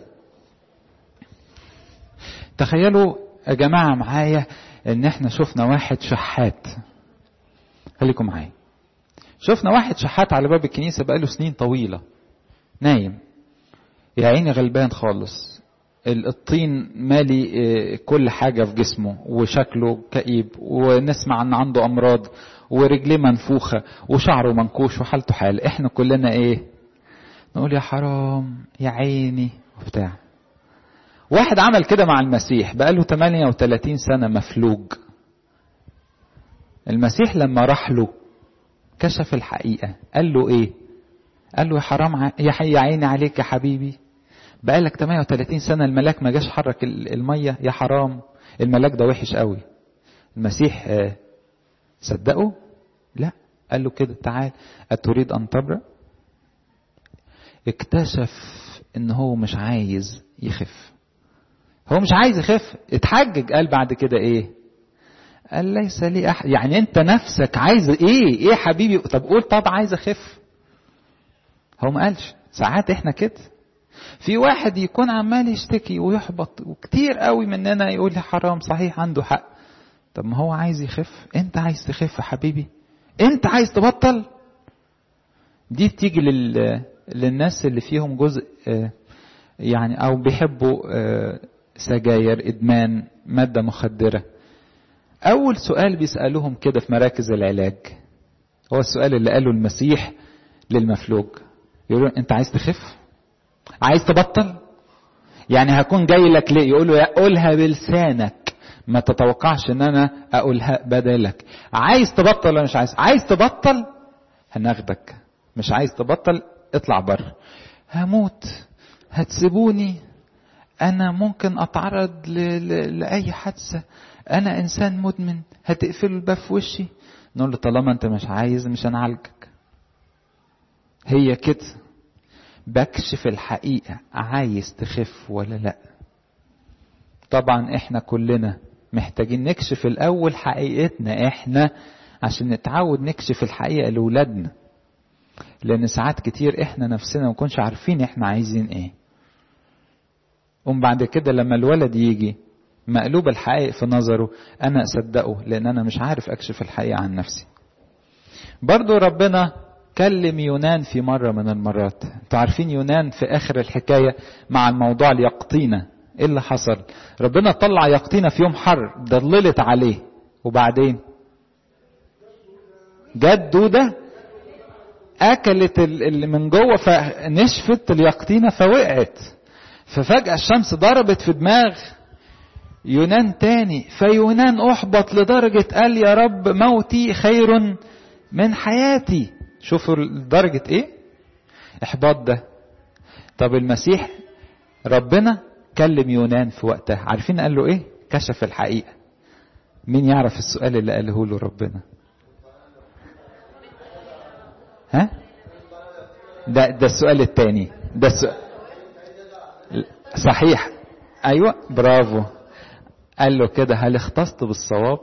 تخيلوا يا جماعة معايا ان احنا شفنا واحد شحات خليكم معايا شفنا واحد شحات على باب الكنيسة بقاله سنين طويلة نايم يا عيني غلبان خالص الطين مالي كل حاجة في جسمه وشكله كئيب ونسمع ان عنده امراض ورجليه منفوخة وشعره منكوش وحالته حال احنا كلنا ايه نقول يا حرام يا عيني وبتاع واحد عمل كده مع المسيح بقاله 38 سنة مفلوج المسيح لما راح له كشف الحقيقة قال له ايه قال له يا حرام يا حي يا عيني عليك يا حبيبي بقالك 38 سنة الملاك ما جاش حرك المية يا حرام الملاك ده وحش قوي المسيح صدقه لا قال له كده تعال أتريد أن تبرأ اكتشف ان هو مش عايز يخف هو مش عايز يخف اتحجج قال بعد كده ايه قال ليس لي أحد يعني انت نفسك عايز ايه ايه حبيبي طب قول طب عايز اخف هو ما قالش ساعات احنا كده في واحد يكون عمال يشتكي ويحبط وكتير قوي مننا يقول لي حرام صحيح عنده حق طب ما هو عايز يخف انت عايز تخف حبيبي انت عايز تبطل دي بتيجي لل... للناس اللي فيهم جزء يعني او بيحبوا سجاير ادمان ماده مخدره اول سؤال بيسالوهم كده في مراكز العلاج هو السؤال اللي قاله المسيح للمفلوج يقولوا انت عايز تخف عايز تبطل يعني هكون جاي لك ليه يقول له قولها بلسانك ما تتوقعش ان انا اقولها بدلك عايز تبطل ولا مش عايز عايز تبطل هناخدك مش عايز تبطل اطلع بره هموت هتسيبوني انا ممكن اتعرض ل... ل... لاي حادثه انا انسان مدمن هتقفلوا الباب في وشي نقول له طالما انت مش عايز مش هنعالجك هي كده بكشف الحقيقة عايز تخف ولا لا طبعا احنا كلنا محتاجين نكشف الاول حقيقتنا احنا عشان نتعود نكشف الحقيقة لولادنا لان ساعات كتير احنا نفسنا ما نكونش عارفين احنا عايزين ايه قوم بعد كده لما الولد يجي مقلوب الحقائق في نظره انا اصدقه لان انا مش عارف اكشف الحقيقة عن نفسي برضو ربنا كلم يونان في مرة من المرات انتوا عارفين يونان في اخر الحكاية مع الموضوع اليقطينة ايه اللي حصل ربنا طلع يقطينة في يوم حر ضللت عليه وبعدين جت دودة اكلت اللي من جوه فنشفت اليقطينة فوقعت ففجأة الشمس ضربت في دماغ يونان تاني فيونان احبط لدرجة قال يا رب موتي خير من حياتي شوفوا درجة ايه احباط ده طب المسيح ربنا كلم يونان في وقتها عارفين قال له ايه كشف الحقيقة مين يعرف السؤال اللي قاله له ربنا ها ده ده السؤال الثاني ده السؤال صحيح ايوه برافو قال له كده هل اختصت بالصواب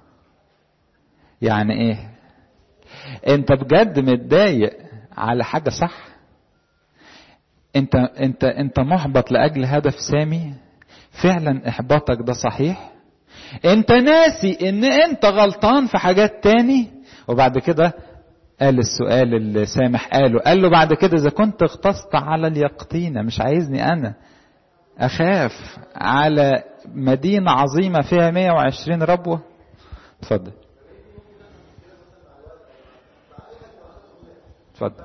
يعني ايه انت بجد متضايق على حاجه صح انت انت انت محبط لاجل هدف سامي فعلا احباطك ده صحيح انت ناسي ان انت غلطان في حاجات تاني وبعد كده قال السؤال اللي سامح قاله قال له بعد كده اذا كنت اغتصت على اليقطينة مش عايزني انا اخاف على مدينة عظيمة فيها 120 ربوة اتفضل اتفضل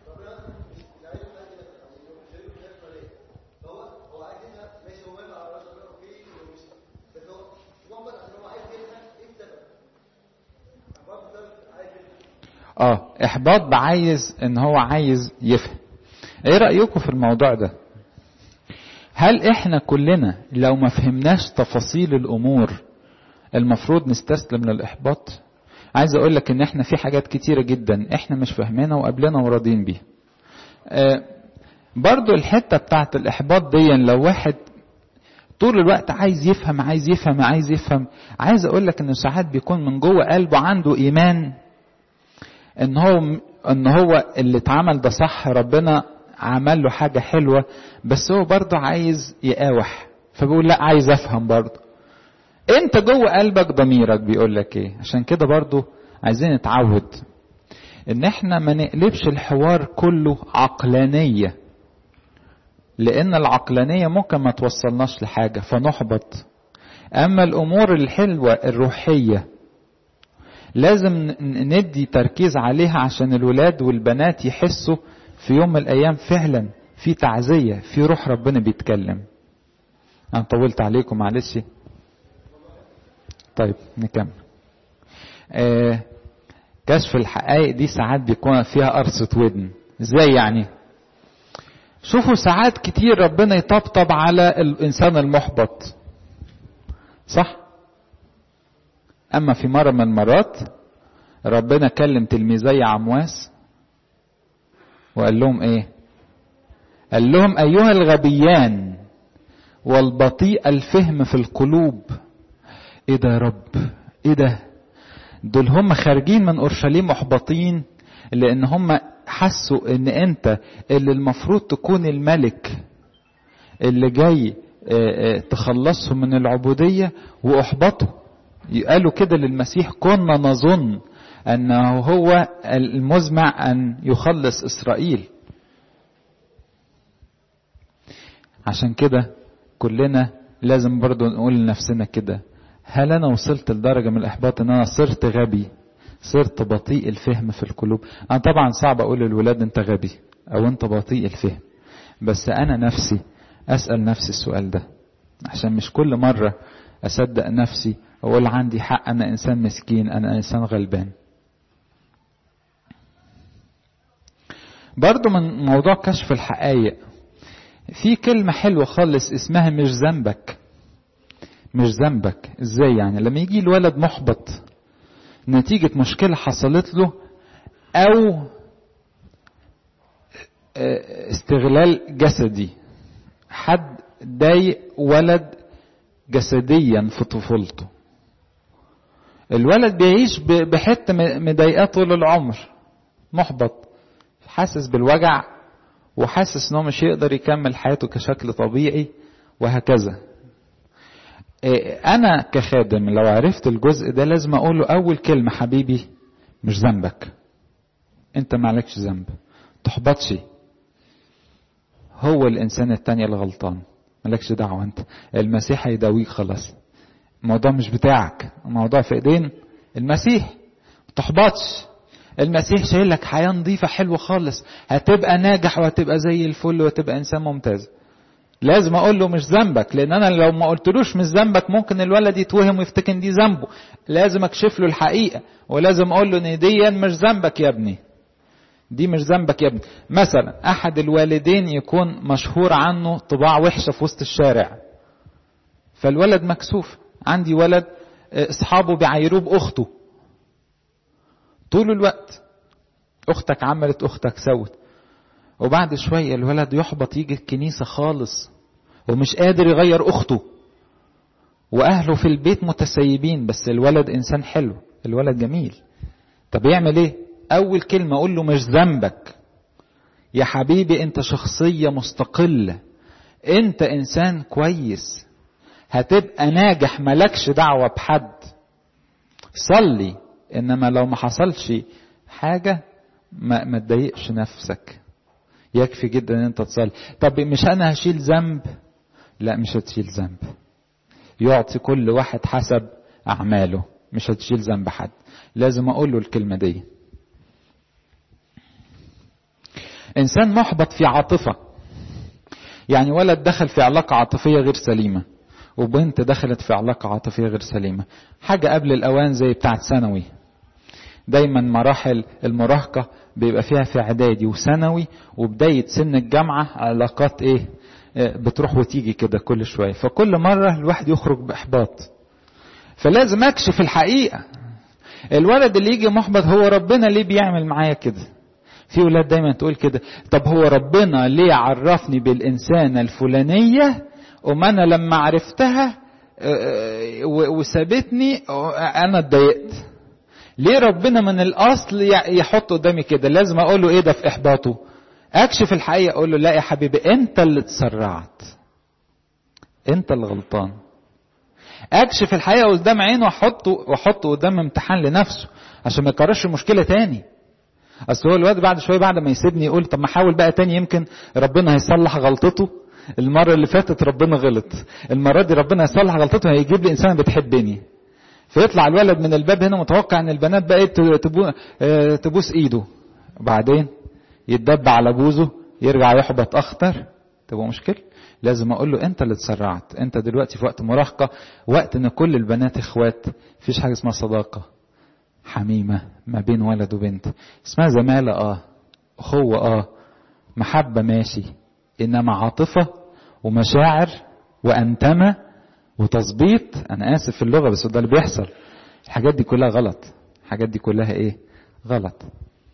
اه احباط بعايز ان هو عايز يفهم ايه رايكم في الموضوع ده هل احنا كلنا لو ما فهمناش تفاصيل الامور المفروض نستسلم للاحباط عايز اقول لك ان احنا في حاجات كتيرة جدا احنا مش فاهمينها وقابلنا وراضيين بيها آه برضو الحتة بتاعت الاحباط دي لو واحد طول الوقت عايز يفهم عايز يفهم عايز يفهم عايز اقول لك انه ساعات بيكون من جوه قلبه عنده ايمان ان هو ان هو اللي اتعمل ده صح ربنا عمل له حاجة حلوة بس هو برضه عايز يقاوح فبيقول لا عايز افهم برضه انت جوه قلبك ضميرك بيقول لك ايه عشان كده برضه عايزين نتعود ان احنا ما نقلبش الحوار كله عقلانية لان العقلانيه ممكن ما توصلناش لحاجه فنحبط اما الامور الحلوه الروحيه لازم ندي تركيز عليها عشان الولاد والبنات يحسوا في يوم من الايام فعلا في تعزيه في روح ربنا بيتكلم انا طولت عليكم معلش طيب نكمل آه كشف الحقائق دي ساعات بيكون فيها قرصة ودن ازاي يعني شوفوا ساعات كتير ربنا يطبطب على الانسان المحبط صح اما في مرة من المرات ربنا كلم تلميذي عمواس وقال لهم ايه قال لهم ايها الغبيان والبطيء الفهم في القلوب ايه ده يا رب ايه ده دول هم خارجين من اورشليم محبطين لان هم حسوا ان انت اللي المفروض تكون الملك اللي جاي تخلصهم من العبودية واحبطوا قالوا كده للمسيح كنا نظن انه هو المزمع ان يخلص اسرائيل عشان كده كلنا لازم برضو نقول لنفسنا كده هل انا وصلت لدرجه من الاحباط ان انا صرت غبي صرت بطيء الفهم في القلوب انا طبعا صعب اقول للولاد انت غبي او انت بطيء الفهم بس انا نفسي اسال نفسي السؤال ده عشان مش كل مره اصدق نفسي اقول عندي حق انا انسان مسكين انا انسان غلبان برضو من موضوع كشف الحقائق في كلمة حلوة خالص اسمها مش ذنبك مش ذنبك ازاي يعني لما يجي الولد محبط نتيجة مشكلة حصلت له او استغلال جسدي حد ضايق ولد جسديا في طفولته الولد بيعيش بحتة مضايقاه طول العمر محبط حاسس بالوجع وحاسس انه مش هيقدر يكمل حياته كشكل طبيعي وهكذا انا كخادم لو عرفت الجزء ده لازم اقول له اول كلمه حبيبي مش ذنبك انت معلكش ذنب تحبطش هو الانسان التاني اللي غلطان مالكش دعوه انت المسيح هيداويك خلاص الموضوع مش بتاعك الموضوع في ايدين المسيح تحبطش المسيح شايل لك حياه نظيفه حلوه خالص هتبقى ناجح وهتبقى زي الفل وهتبقى انسان ممتاز لازم اقول له مش ذنبك لان انا لو ما قلتلوش مش ذنبك ممكن الولد يتوهم ويفتكر ان دي ذنبه لازم اكشف له الحقيقه ولازم اقول له ان دي مش ذنبك يا ابني دي مش ذنبك يا ابني مثلا احد الوالدين يكون مشهور عنه طباع وحشه في وسط الشارع فالولد مكسوف عندي ولد اصحابه بيعايروه باخته طول الوقت اختك عملت اختك سوت وبعد شوية الولد يحبط يجي الكنيسة خالص ومش قادر يغير أخته وأهله في البيت متسيبين بس الولد إنسان حلو الولد جميل طب يعمل إيه؟ أول كلمة أقول له مش ذنبك يا حبيبي أنت شخصية مستقلة أنت إنسان كويس هتبقى ناجح ملكش دعوة بحد صلي إنما لو ما حصلش حاجة ما, ما تضايقش نفسك يكفي جدا ان انت تصلي طب مش انا هشيل ذنب لا مش هتشيل ذنب يعطي كل واحد حسب اعماله مش هتشيل ذنب حد لازم اقول له الكلمه دي انسان محبط في عاطفه يعني ولد دخل في علاقه عاطفيه غير سليمه وبنت دخلت في علاقه عاطفيه غير سليمه حاجه قبل الاوان زي بتاعه ثانوي دايما مراحل المراهقه بيبقى فيها في اعدادي وثانوي وبدايه سن الجامعه علاقات ايه بتروح وتيجي كده كل شويه فكل مره الواحد يخرج باحباط فلازم اكشف الحقيقه الولد اللي يجي محبط هو ربنا ليه بيعمل معايا كده في ولاد دايما تقول كده طب هو ربنا ليه عرفني بالانسانه الفلانيه وما انا لما عرفتها وسابتني انا اتضايقت ليه ربنا من الاصل يحط قدامي كده لازم اقول له ايه ده في احباطه اكشف الحقيقه اقول له لا يا حبيبي انت اللي اتسرعت انت اللي غلطان اكشف الحقيقه قدام عينه واحطه واحطه قدام امتحان لنفسه عشان ما يكررش المشكله تاني اصل هو الواد بعد شويه بعد ما يسيبني يقول طب ما احاول بقى تاني يمكن ربنا هيصلح غلطته المرة اللي فاتت ربنا غلط المرة دي ربنا يصلح غلطته هيجيب لي إنسان بتحبني فيطلع الولد من الباب هنا متوقع ان البنات بقى تبوس ايده وبعدين يتدب على بوزه يرجع يحبط اخطر تبقى مشكله لازم اقول له انت اللي اتسرعت انت دلوقتي في وقت مراهقه وقت ان كل البنات اخوات مفيش حاجه اسمها صداقه حميمه ما بين ولد وبنت اسمها زماله اه اخوه اه محبه ماشي انما عاطفه ومشاعر وانتمه وتظبيط انا اسف في اللغه بس ده اللي بيحصل الحاجات دي كلها غلط الحاجات دي كلها ايه غلط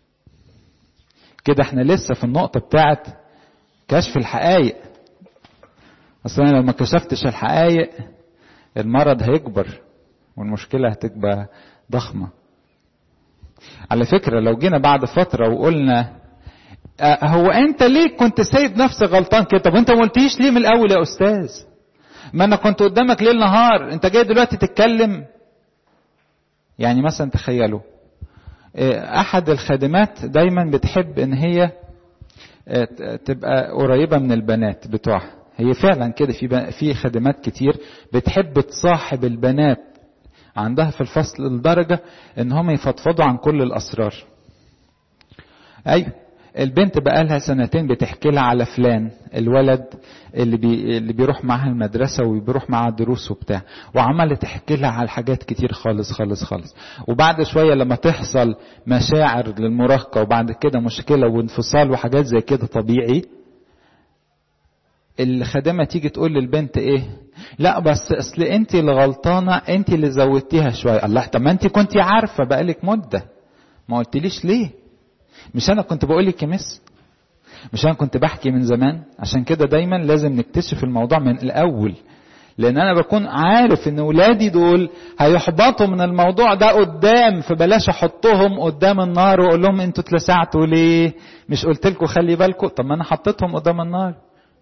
كده احنا لسه في النقطه بتاعت كشف الحقائق اصل انا لو ما كشفتش الحقائق المرض هيكبر والمشكله هتبقى ضخمه على فكره لو جينا بعد فتره وقلنا اه هو انت ليه كنت سايب نفسك غلطان كده طب انت ما قلتيش ليه من الاول يا استاذ ما انا كنت قدامك ليل نهار انت جاي دلوقتي تتكلم يعني مثلا تخيلوا احد الخادمات دايما بتحب ان هي تبقى قريبه من البنات بتوعها هي فعلا كده في في خادمات كتير بتحب تصاحب البنات عندها في الفصل لدرجه ان هم يفضفضوا عن كل الاسرار ايوه البنت بقى لها سنتين بتحكي لها على فلان الولد اللي بي اللي بيروح معاها المدرسه وبيروح معاها دروس وبتاع وعماله تحكي لها على حاجات كتير خالص خالص خالص وبعد شويه لما تحصل مشاعر للمراهقه وبعد كده مشكله وانفصال وحاجات زي كده طبيعي الخادمه تيجي تقول للبنت ايه لا بس اصل انت اللي غلطانه انت اللي زودتيها شويه الله طب ما انت كنت عارفه بقالك مده ما قلتليش ليه مش انا كنت بقول لك يا مس مش انا كنت بحكي من زمان عشان كده دايما لازم نكتشف الموضوع من الاول لان انا بكون عارف ان ولادي دول هيحبطوا من الموضوع ده قدام فبلاش احطهم قدام النار واقول لهم انتوا اتلسعتوا ليه مش قلت لكم خلي بالكم طب ما انا حطيتهم قدام النار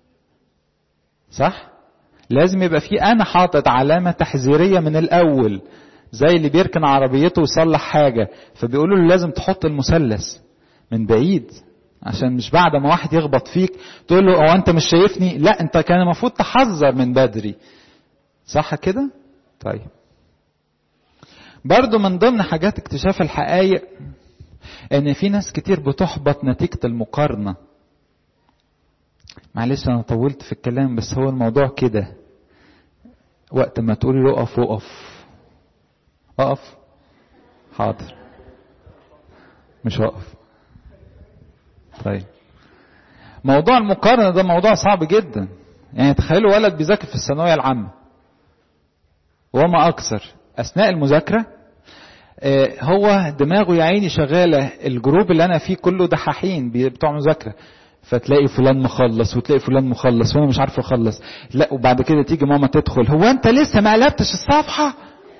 صح لازم يبقى في انا حاطط علامه تحذيريه من الاول زي اللي بيركن عربيته ويصلح حاجه فبيقولوا له لازم تحط المثلث من بعيد عشان مش بعد ما واحد يخبط فيك تقول له هو انت مش شايفني لا انت كان المفروض تحذر من بدري صح كده طيب برضو من ضمن حاجات اكتشاف الحقائق ان في ناس كتير بتحبط نتيجة المقارنة معلش انا طولت في الكلام بس هو الموضوع كده وقت ما تقولي له اقف اقف اقف حاضر مش هقف طيب موضوع المقارنة ده موضوع صعب جدا يعني تخيلوا ولد بيذاكر في الثانوية العامة وما أكثر أثناء المذاكرة هو دماغه يا عيني شغالة الجروب اللي أنا فيه كله دحاحين بتوع مذاكرة فتلاقي فلان مخلص وتلاقي فلان مخلص وانا مش عارف اخلص لا وبعد كده تيجي ماما تدخل هو انت لسه ما قلبتش الصفحه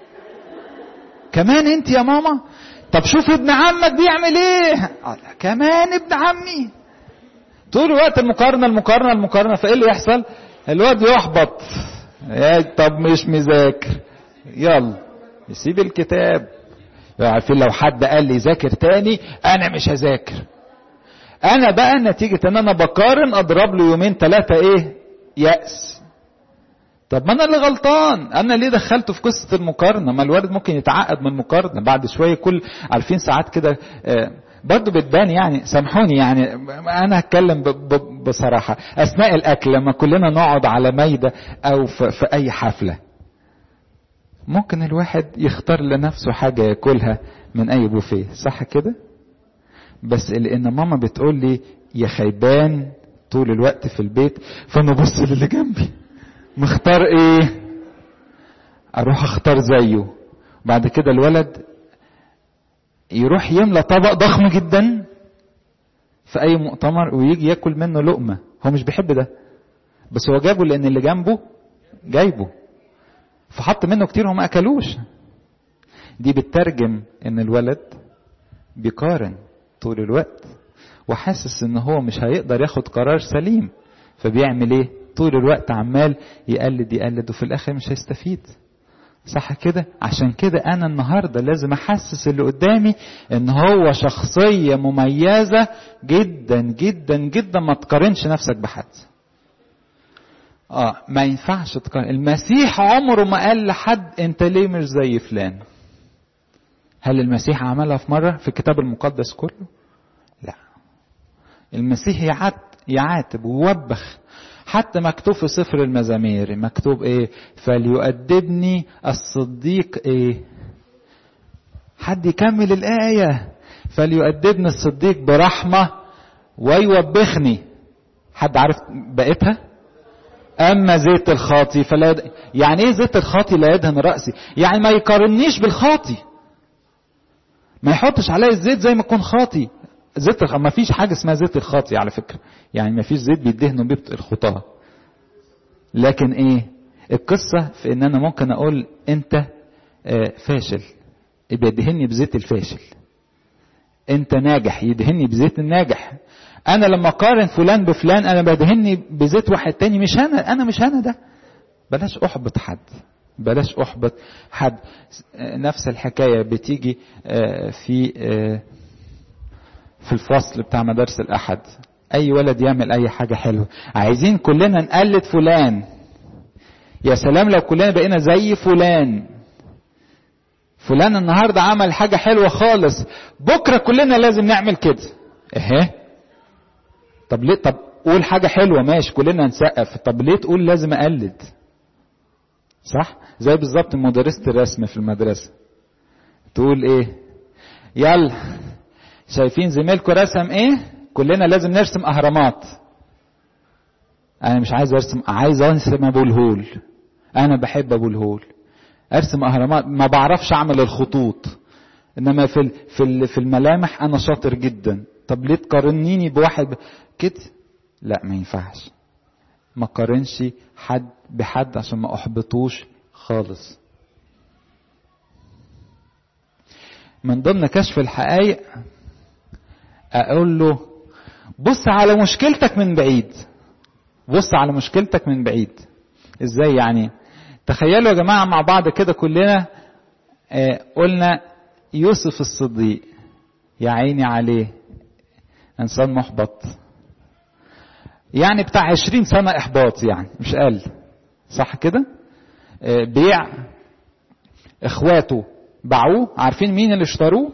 كمان انت يا ماما طب شوف ابن عمك بيعمل ايه كمان ابن عمي طول الوقت المقارنة المقارنة المقارنة فايه اللي يحصل الواد يحبط طب مش مذاكر يلا يسيب الكتاب عارفين لو حد قال لي ذاكر تاني انا مش هذاكر انا بقى نتيجة ان انا بقارن اضرب له يومين ثلاثة ايه يأس طب ما انا اللي غلطان انا ليه دخلته في قصه المقارنه ما الولد ممكن يتعقد من المقارنه بعد شويه كل عارفين ساعات كده برضه بتبان يعني سامحوني يعني انا هتكلم بصراحه اثناء الاكل لما كلنا نقعد على مايده او في, في اي حفله ممكن الواحد يختار لنفسه حاجه ياكلها من اي بوفيه صح كده بس لان ماما بتقول لي يا خيبان طول الوقت في البيت فانا بص للي جنبي مختار ايه اروح اختار زيه بعد كده الولد يروح يملى طبق ضخم جدا في اي مؤتمر ويجي ياكل منه لقمه هو مش بيحب ده بس هو جابه لان اللي جنبه جايبه فحط منه كتير وما اكلوش دي بتترجم ان الولد بيقارن طول الوقت وحاسس ان هو مش هيقدر ياخد قرار سليم فبيعمل ايه طول الوقت عمال يقلد يقلد وفي الاخر مش هيستفيد صح كده عشان كده انا النهارده لازم احسس اللي قدامي ان هو شخصيه مميزه جدا جدا جدا ما تقارنش نفسك بحد اه ما ينفعش تقارن المسيح عمره ما قال لحد انت ليه مش زي فلان هل المسيح عملها في مرة في الكتاب المقدس كله لا المسيح يعاتب, يعاتب ويوبخ حتى مكتوب في سفر المزامير مكتوب ايه فليؤدبني الصديق ايه حد يكمل الآية فليؤدبني الصديق برحمة ويوبخني حد عارف بقيتها أما زيت الخاطي فلا يد... يعني إيه زيت الخاطي لا يدهن رأسي يعني ما يقارنيش بالخاطي ما يحطش عليا الزيت زي ما يكون خاطي زيت الخ... ما فيش حاجة اسمها زيت الخاطي على فكرة يعني ما فيش زيت بيدهنوا بيه الخطاة لكن ايه القصة في ان انا ممكن اقول انت آه فاشل بيدهني بزيت الفاشل انت ناجح يدهني بزيت الناجح انا لما اقارن فلان بفلان انا بدهني بزيت واحد تاني مش انا انا مش انا ده بلاش احبط حد بلاش احبط حد نفس الحكايه بتيجي في في الفصل بتاع مدارس الاحد اي ولد يعمل اي حاجه حلوه عايزين كلنا نقلد فلان يا سلام لو كلنا بقينا زي فلان فلان النهارده عمل حاجه حلوه خالص بكره كلنا لازم نعمل كده اهي طب ليه طب قول حاجه حلوه ماشي كلنا نسقف طب ليه تقول لازم اقلد صح زي بالظبط مدرسه الرسم في المدرسه تقول ايه يلا شايفين زميلكم رسم ايه كلنا لازم نرسم اهرامات انا مش عايز ارسم عايز ارسم ابو الهول انا بحب ابو الهول ارسم اهرامات ما بعرفش اعمل الخطوط انما في في في الملامح انا شاطر جدا طب ليه تقارنيني بواحد كده لا ما ينفعش ما قارنش حد بحد عشان ما احبطوش خالص من ضمن كشف الحقائق اقول له بص على مشكلتك من بعيد بص على مشكلتك من بعيد ازاي يعني تخيلوا يا جماعه مع بعض كده كلنا آه قلنا يوسف الصديق يا عيني عليه انسان محبط يعني بتاع عشرين سنة احباط يعني مش قل صح كده آه بيع اخواته باعوه عارفين مين اللي اشتروه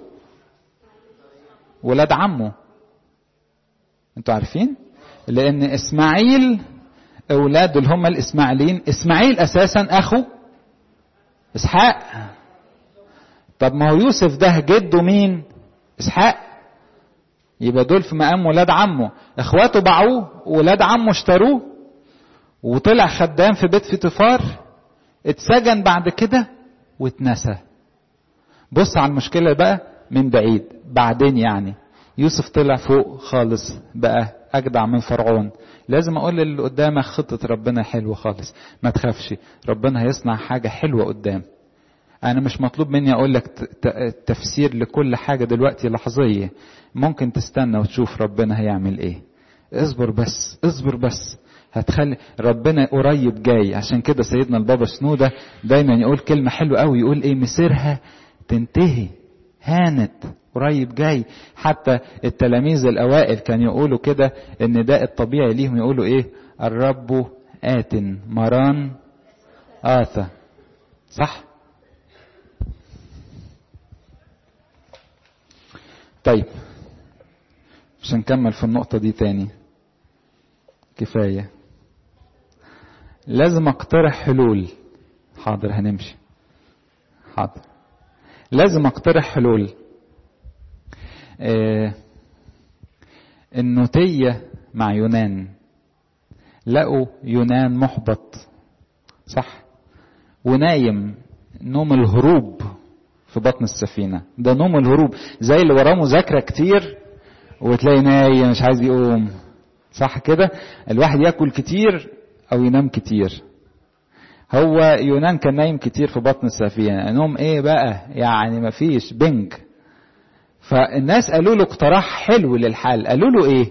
ولاد عمه انتوا عارفين لان اسماعيل اولاده اللي هم الاسماعيليين اسماعيل اساسا اخو اسحاق طب ما هو يوسف ده جده مين اسحاق يبقى دول في مقام ولاد عمه اخواته باعوه ولاد عمه اشتروه وطلع خدام في بيت فيتفار اتسجن بعد كده واتنسى بص على المشكله بقى من بعيد بعدين يعني يوسف طلع فوق خالص بقى اجدع من فرعون لازم اقول للي قدامك خطه ربنا حلوه خالص ما تخافش ربنا هيصنع حاجه حلوه قدام انا مش مطلوب مني اقول لك تفسير لكل حاجه دلوقتي لحظيه ممكن تستنى وتشوف ربنا هيعمل ايه اصبر بس اصبر بس هتخلي ربنا قريب جاي عشان كده سيدنا البابا سنودة دايما يقول كلمة حلوة قوي يقول ايه مسيرها تنتهي هانت قريب جاي حتى التلاميذ الاوائل كان يقولوا كده ان ده الطبيعي ليهم يقولوا ايه الرب آت مران آثى صح طيب مش هنكمل في النقطة دي تاني كفاية لازم اقترح حلول حاضر هنمشي حاضر لازم اقترح حلول آه النوتية مع يونان لقوا يونان محبط صح ونايم نوم الهروب في بطن السفينة ده نوم الهروب زي اللي وراه مذاكرة كتير وتلاقي نايم مش عايز يقوم صح كده الواحد ياكل كتير او ينام كتير هو يونان كان نايم كتير في بطن السفينة نوم ايه بقى يعني مفيش بنج فالناس قالوا له اقتراح حلو للحل قالوا له ايه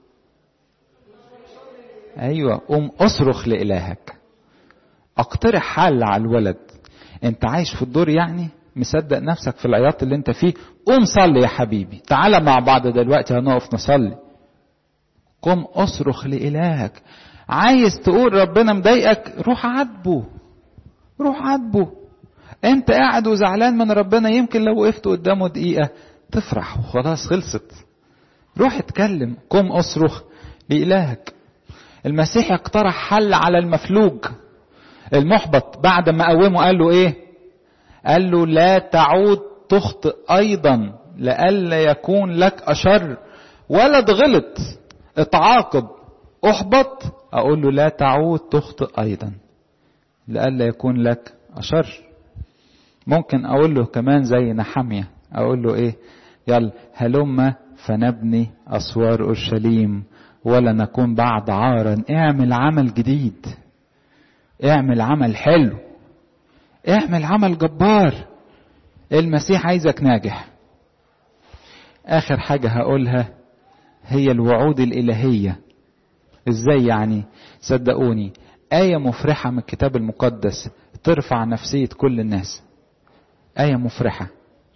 ايوه قوم اصرخ لالهك اقترح حل على الولد انت عايش في الدور يعني مصدق نفسك في العياط اللي انت فيه قوم صلي يا حبيبي تعالى مع بعض دلوقتي هنقف نصلي قم اصرخ لإلهك عايز تقول ربنا مضايقك روح عاتبه روح عاتبه انت قاعد وزعلان من ربنا يمكن لو وقفت قدامه دقيقة تفرح وخلاص خلصت روح اتكلم قم اصرخ لإلهك المسيح اقترح حل على المفلوج المحبط بعد ما قومه قال له ايه قال له لا تعود تخطئ ايضا لئلا يكون لك اشر ولد غلط اتعاقب احبط اقول له لا تعود تخطئ ايضا لئلا يكون لك اشر ممكن اقول له كمان زي نحمية اقول له ايه يلا هلم فنبني اسوار اورشليم ولا نكون بعد عارا اعمل عمل جديد اعمل عمل حلو اعمل عمل جبار المسيح عايزك ناجح اخر حاجة هقولها هي الوعود الالهية ازاي يعني صدقوني آية مفرحة من الكتاب المقدس ترفع نفسية كل الناس آية مفرحة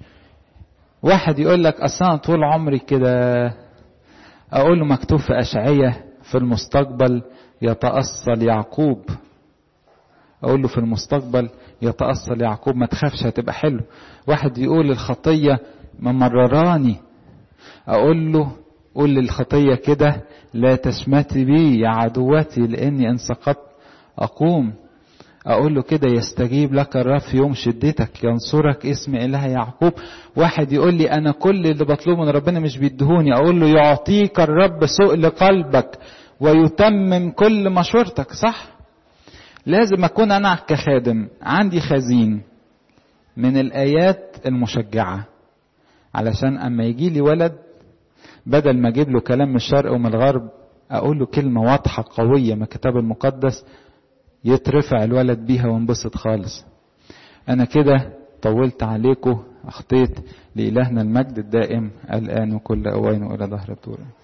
واحد يقول لك أصل أنا طول عمري كده أقول له مكتوب في أشعية في المستقبل يتأصل يعقوب أقول له في المستقبل يتأصل يعقوب ما تخافش هتبقى حلو واحد يقول الخطية ممرراني أقول له قول للخطية كده لا تشمتي بي يا عدوتي لأني إن سقطت أقوم أقول له كده يستجيب لك الرب في يوم شدتك ينصرك اسم إله يعقوب واحد يقول لي أنا كل اللي بطلبه من ربنا مش بيدهوني أقول له يعطيك الرب سؤل قلبك ويتمم كل مشورتك صح لازم أكون أنا كخادم عندي خزين من الآيات المشجعة علشان أما يجي لي ولد بدل ما أجيب له كلام من الشرق ومن الغرب أقول له كلمة واضحة قوية من الكتاب المقدس يترفع الولد بيها وانبسط خالص أنا كده طولت عليكم أخطيت لإلهنا المجد الدائم الآن وكل أوان وإلى ظهر الدور